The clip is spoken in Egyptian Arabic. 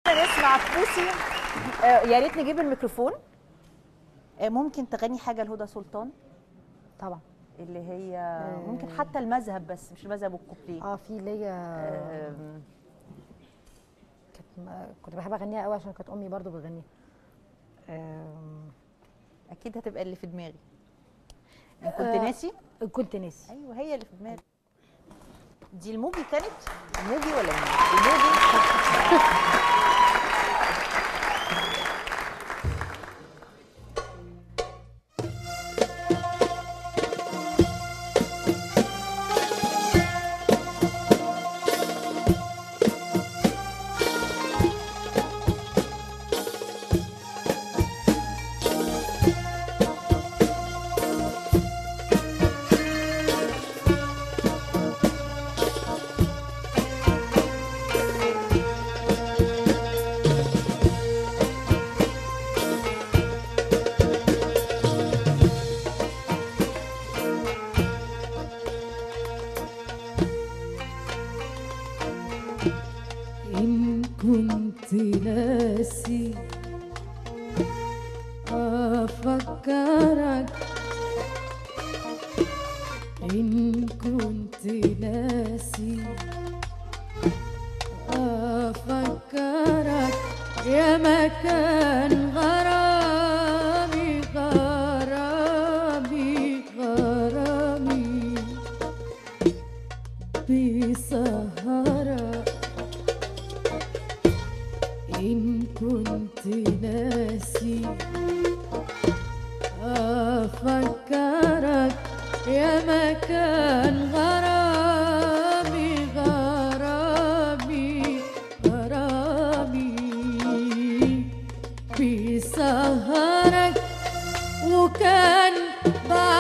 خلينا نسمع بوسي آه، يا ريت نجيب الميكروفون آه، ممكن تغني حاجه لهدى سلطان طبعا اللي هي ممكن حتى المذهب بس مش المذهب والكوبليه اه في ليا آم، كانت م- كنت بحب اغنيها قوي عشان كانت امي برضو بتغنيها آم، اكيد هتبقى اللي في دماغي أنا كنت آه. ناسي كنت ناسي ايوه هي اللي في دماغي دي الموجي كانت الموجي ولا مين الموجي إن كنت ناسي أفكرك إن كنت ناسي أفكرك يا مكان غرامي غرامي غرامي بسهرك إن كنت ناسي أفكرك يا مكان غرامي غرامي غرامي بسهرك وكان بعد